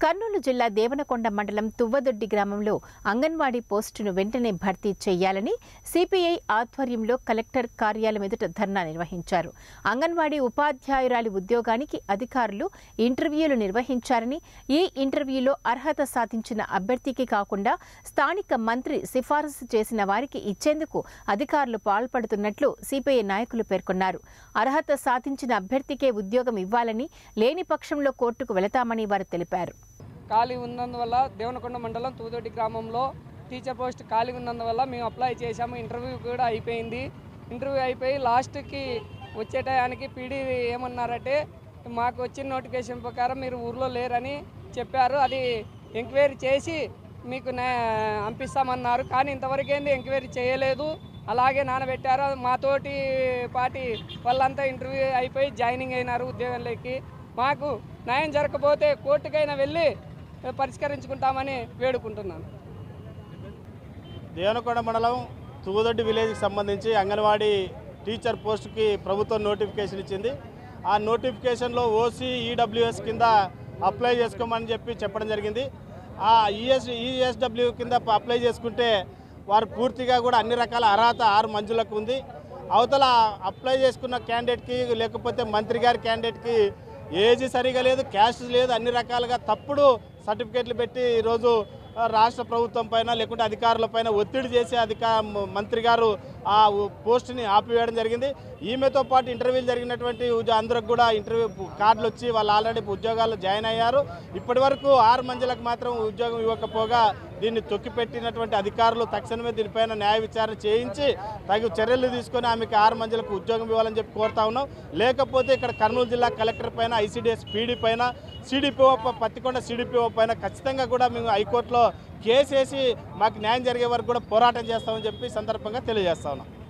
కర్నూలు జిల్లా దేవనకొండ మండలం తువ్వదొడ్డి గ్రామంలో అంగన్వాడీ పోస్టును వెంటనే భర్తీ చేయాలని సిపిఐ ఆధ్వర్యంలో కలెక్టర్ కార్యాలయం ఎదుట ధర్నా నిర్వహించారు అంగన్వాడీ ఉపాధ్యాయురాలి ఉద్యోగానికి అధికారులు ఇంటర్వ్యూలు నిర్వహించారని ఈ ఇంటర్వ్యూలో అర్హత సాధించిన అభ్యర్థికి కాకుండా స్థానిక మంత్రి సిఫారసు చేసిన వారికి ఇచ్చేందుకు అధికారులు పాల్పడుతున్నట్లు సిపిఐ నాయకులు పేర్కొన్నారు అర్హత సాధించిన అభ్యర్థికే ఉద్యోగం ఇవ్వాలని లేని పక్షంలో కోర్టుకు వెళతామని వారు తెలిపారు ఖాళీ ఉన్నందువల్ల దేవనకొండ మండలం తూదొడ్డి గ్రామంలో టీచర్ పోస్ట్ ఖాళీ ఉన్నందువల్ల మేము అప్లై చేశాము ఇంటర్వ్యూ కూడా అయిపోయింది ఇంటర్వ్యూ అయిపోయి లాస్ట్కి వచ్చే టయానికి పీడీ ఏమన్నారంటే మాకు వచ్చిన నోటిఫికేషన్ ప్రకారం మీరు ఊర్లో లేరని చెప్పారు అది ఎంక్వైరీ చేసి మీకు నే పంపిస్తామన్నారు కానీ ఇంతవరకు ఏంది ఎంక్వైరీ చేయలేదు అలాగే నానబెట్టారు మాతోటి పాటి వాళ్ళంతా ఇంటర్వ్యూ అయిపోయి జాయినింగ్ అయినారు ఉద్యోగంలోకి మాకు న్యాయం జరగకపోతే కోర్టుకైనా వెళ్ళి పరిష్కరించుకుంటామని వేడుకుంటున్నాను దేవనకొండ మండలం తుగుదొడ్డి విలేజ్కి సంబంధించి అంగన్వాడీ టీచర్ పోస్ట్కి ప్రభుత్వం నోటిఫికేషన్ ఇచ్చింది ఆ నోటిఫికేషన్లో ఓసీ ఈడబ్ల్యూఎస్ కింద అప్లై చేసుకోమని చెప్పి చెప్పడం జరిగింది ఆ ఈఎస్ ఈఎస్డబ్ల్యూ కింద అప్లై చేసుకుంటే వారు పూర్తిగా కూడా అన్ని రకాల అర్హత ఆరు మంజులకు ఉంది అవతల అప్లై చేసుకున్న క్యాండిడేట్కి లేకపోతే మంత్రి గారి క్యాండిడేట్కి ఏజ్ సరిగా లేదు క్యాస్ట్ లేదు అన్ని రకాలుగా తప్పుడు సర్టిఫికేట్లు పెట్టి ఈరోజు ఆ, రాష్ట్ర ప్రభుత్వం పైన లేకుంటే అధికారుల పైన ఒత్తిడి చేసి అధికా మంత్రి గారు ఆ ఉ- పోస్టుని ఆపివేయడం జరిగింది ఈమెతో పాటు ఇంటర్వ్యూలు జరిగినటువంటి ఉద్యో- అందరికి కూడా ఇంటర్వ్యూ కార్డులు వచ్చి వాళ్ళు ఆల్రెడీ ఉద్యోగాల్లో జాయిన్ అయ్యారు ఇప్పటి వరకు ఆరు మందిలకు మాత్రం ఉద్యోగం ఇవ్వకపోగా దీన్ని తొక్కిపెట్టినటువంటి అధికారులు తక్షణమే దీనిపైన న్యాయ విచారణ చేయించి తగు చర్యలు తీసుకొని ఆమెకి ఆరు మందిలకు ఉద్యోగం ఇవ్వాలని చెప్పి కోరుతా ఉన్నాం లేకపోతే ఇక్కడ కర్నూలు జిల్లా కలెక్టర్ పైన ఐసీడీఎస్ పీడీ పైన సిడిపిఓ పత్తికొండ సిడిపిఓ పైన ఖచ్చితంగా కూడా మేము హైకోర్టులో కేసు వేసి మాకు న్యాయం జరిగే వరకు కూడా పోరాటం చేస్తామని చెప్పి ఈ సందర్భంగా తెలియజేస్తా ఉన్నాం